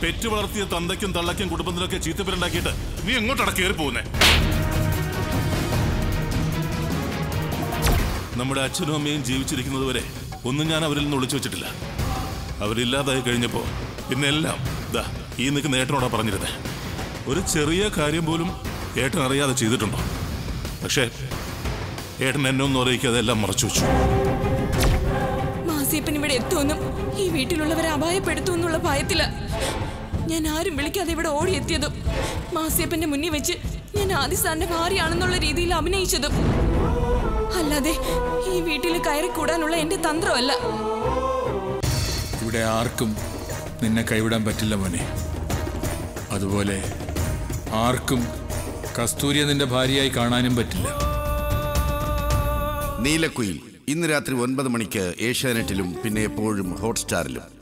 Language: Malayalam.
പെറ്റു വളർത്തിയ തന്തയ്ക്കും തള്ളയ്ക്കും കുടുംബത്തിനൊക്കെ ചീത്തപ്പേരുണ്ടാക്കിയിട്ട് നീ എങ്ങോട്ടാണ് കയറി പോകുന്നേ നമ്മുടെ അച്ഛനും അമ്മയും ജീവിച്ചിരിക്കുന്നത് വരെ ഒന്നും ഞാൻ അവരിൽ നിന്ന് ഒളിച്ചു വെച്ചിട്ടില്ല അവരില്ലാതായി കഴിഞ്ഞപ്പോ പിന്നെ എല്ലാം ദാ ഈ നിൽക്കുന്ന ഏട്ടനോടാ പറഞ്ഞിരുന്നേ ഒരു ചെറിയ കാര്യം പോലും ഏട്ടൻ അറിയാതെ ചെയ്തിട്ടുണ്ടോ പക്ഷേ ഏട്ടൻ എന്നെ ഒന്നും അറിയിക്കാതെ എല്ലാം മറച്ചു വെച്ചു മാസിയപ്പൻ ഇവിടെ എത്തുമെന്നും ഈ വീട്ടിലുള്ളവരെ അപായപ്പെടുത്തുമെന്നുള്ള ഭയത്തില ഞാൻ ആരും വിളിക്കാതെ ഇവിടെ ഓടിയെത്തിയതും മാസിയപ്പന്റെ മുന്നിൽ വെച്ച് ഞാൻ ആദി സാറിന്റെ ഭാര്യയാണെന്നുള്ള രീതിയിൽ അഭിനയിച്ചതും അല്ലാതെ ഈ വീട്ടിൽ കയറി കൂടാനുള്ള എന്റെ തന്ത്രമല്ല ഇവിടെ ആർക്കും നിന്നെ കൈവിടാൻ പറ്റില്ല മോനെ അതുപോലെ ആർക്കും കസ്തൂരിയെ നിന്റെ ഭാര്യയായി കാണാനും പറ്റില്ല നീലക്കുയിൽ ഇന്ന് രാത്രി ഒൻപത് മണിക്ക് ഏഷ്യാനെറ്റിലും പിന്നെ എപ്പോഴും ഹോട്ട്സ്റ്റാറിലും